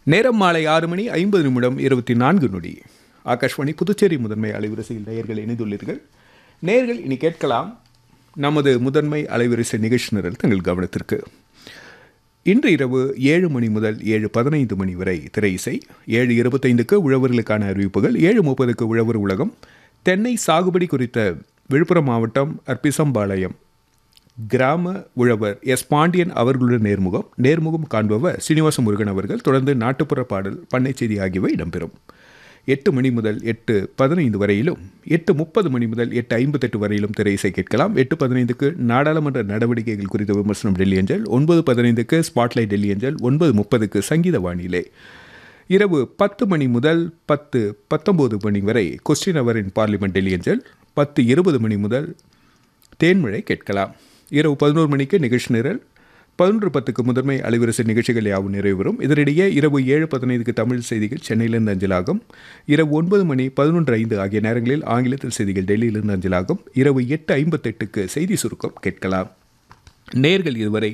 நேரம் மாலை ஆறு மணி ஐம்பது நிமிடம் இருபத்தி நான்கு நொடி ஆகாஷ்வாணி புதுச்சேரி முதன்மை அலைவரிசையில் நேயர்கள் இணைந்துள்ளீர்கள் நேயர்கள் இனி கேட்கலாம் நமது முதன்மை அலைவரிசை நிகழ்ச்சி நிரல் தங்கள் கவனத்திற்கு இன்று இரவு ஏழு மணி முதல் ஏழு பதினைந்து மணி வரை திரை இசை ஏழு இருபத்தைந்துக்கு உழவர்களுக்கான அறிவிப்புகள் ஏழு முப்பதுக்கு உழவர் உலகம் தென்னை சாகுபடி குறித்த விழுப்புரம் மாவட்டம் அர்ப்பிசம்பாளையம் கிராம உழவர் எஸ் பாண்டியன் அவர்களுடன் நேர்முகம் நேர்முகம் காண்பவர் சீனிவாச முருகன் அவர்கள் தொடர்ந்து நாட்டுப்புற பாடல் பண்ணை செய்தி ஆகியவை இடம்பெறும் எட்டு மணி முதல் எட்டு பதினைந்து வரையிலும் எட்டு முப்பது மணி முதல் எட்டு ஐம்பத்தெட்டு வரையிலும் திரை இசை கேட்கலாம் எட்டு பதினைந்துக்கு நாடாளுமன்ற நடவடிக்கைகள் குறித்த விமர்சனம் டெல்லி அஞ்சல் ஒன்பது பதினைந்துக்கு ஸ்பாட்லைட் டெல்லி அஞ்சல் ஒன்பது முப்பதுக்கு சங்கீத வானிலை இரவு பத்து மணி முதல் பத்து பத்தொம்போது மணி வரை question hour in parliament Delhi அஞ்சல் பத்து இருபது மணி முதல் தேன்மழை கேட்கலாம் இரவு பதினோரு மணிக்கு நிகழ்ச்சி நிரல் பதினொன்று பத்துக்கு முதன்மை அலைவரிசை நிகழ்ச்சிகள் யாவும் நிறைவேறும் இதனிடையே இரவு ஏழு பதினைந்துக்கு தமிழ் செய்திகள் சென்னையிலிருந்து அஞ்சலாகும் இரவு ஒன்பது மணி பதினொன்று ஐந்து ஆகிய நேரங்களில் ஆங்கிலத்தில் செய்திகள் டெல்லியிலிருந்து அஞ்சலாகும் இரவு எட்டு ஐம்பத்தெட்டுக்கு செய்தி சுருக்கம் கேட்கலாம் நேர்கள் இதுவரை